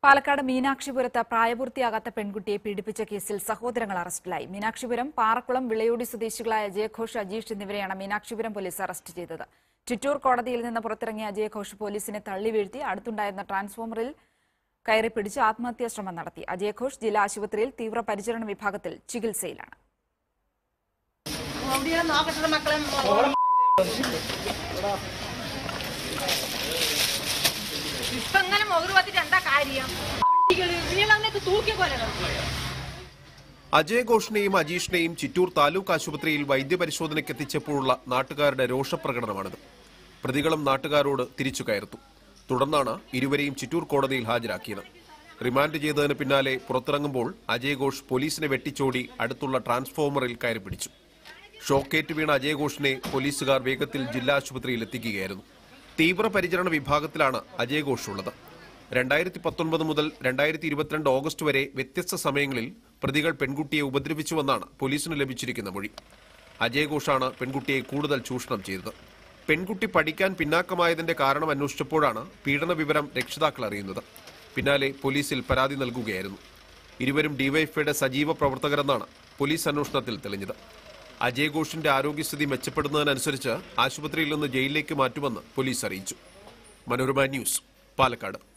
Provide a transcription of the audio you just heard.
പാലക്കാട് മീനാക്ഷിപുരത്ത് പ്രായപൂർത്തിയാകാത്ത പെൺകുട്ടിയെ പീഡിപ്പിച്ച കേസിൽ സഹോദരങ്ങൾ അറസ്റ്റിലായി മീനാക്ഷിപുരം പാറക്കുളം വിളയോടി സ്വദേശികളായ അജയഘോഷ് അജീഷ് എന്നിവരെയാണ് മീനാക്ഷിപുരം പോലീസ് അറസ്റ്റ് ചെയ്തത് ചിറ്റൂർ കോടതിയിൽ നിന്ന് പുറത്തിറങ്ങിയ അജയഘോഷ് പോലീസിനെ തള്ളി വീഴ്ത്തി അടുത്തുണ്ടായിരുന്ന ട്രാൻസ്ഫോമറിൽ കയറി പിടിച്ച് ആത്മഹത്യാ ശ്രമം നടത്തി അജയഘോഷ് ജില്ലാ ആശുപത്രിയിൽ തീവ്രപരിചരണ വിഭാഗത്തിൽ ചികിത്സയിലാണ് നോക്കട്ടെ മക്കളെ ഇപ്പൊ ഇങ്ങനെ മുകറ് പത്തിട്ട് എന്താ കാര്യം വീളന്നിട്ട് തൂക്കി കൊല്ലണം അജയ് ഘോഷിനെയും അജീഷിനെയും ചിറ്റൂർ താലൂക്ക് ആശുപത്രിയിൽ വൈദ്യപരിശോധനയ്ക്ക് എത്തിച്ചപ്പോഴുള്ള നാട്ടുകാരുടെ രോഷപ്രകടനമാണിത് പ്രതികളും നാട്ടുകാരോട് തിരിച്ചു കയർത്തു തുടർന്നാണ് ഇരുവരെയും ചിറ്റൂർ കോടതിയിൽ ഹാജരാക്കിയത് റിമാൻഡ് ചെയ്തതിന് പിന്നാലെ പുറത്തിറങ്ങുമ്പോൾ അജയ് ഘോഷ് പോലീസിനെ വെട്ടിച്ചോടി അടുത്തുള്ള ട്രാൻസ്ഫോമറിൽ കയറി പിടിച്ചു ഷോക്കേറ്റ് വീണ അജയ് ഘോഷിനെ പോലീസുകാർ വേഗത്തിൽ ജില്ലാ ആശുപത്രിയിൽ എത്തിക്കുകയായിരുന്നു തീവ്രപരിചരണ വിഭാഗത്തിലാണ് അജയ് ഘോഷ് ഉള്ളത് രണ്ടായിരത്തി പത്തൊൻപത് മുതൽ രണ്ടായിരത്തി ഇരുപത്തിരണ്ട് ഓഗസ്റ്റ് വരെ വ്യത്യസ്ത സമയങ്ങളിൽ പ്രതികൾ പെൺകുട്ടിയെ ഉപദ്രവിച്ചുവെന്നാണ് പോലീസിന് ലഭിച്ചിരിക്കുന്ന മൊഴി അജയ് ഘോഷാണ് പെൺകുട്ടിയെ കൂടുതൽ ചൂഷണം ചെയ്തത് പെൺകുട്ടി പഠിക്കാൻ പിന്നാക്കമായതിന്റെ കാരണം അന്വേഷിച്ചപ്പോഴാണ് പീഡന വിവരം രക്ഷിതാക്കൾ അറിയുന്നത് പിന്നാലെ പോലീസിൽ പരാതി നൽകുകയായിരുന്നു ഇരുവരും ഡിവൈഎഫ്ഐയുടെ സജീവ പ്രവർത്തകരെന്നാണ് പോലീസ് അന്വേഷണത്തിൽ തെളിഞ്ഞത് അജയ് ഘോഷിന്റെ ആരോഗ്യസ്ഥിതി മെച്ചപ്പെടുന്നതിനനുസരിച്ച് ആശുപത്രിയിൽ നിന്ന് ജയിലിലേക്ക് മാറ്റുമെന്ന് പോലീസ് അറിയിച്ചു മനോരമ ന്യൂസ് പാലക്കാട്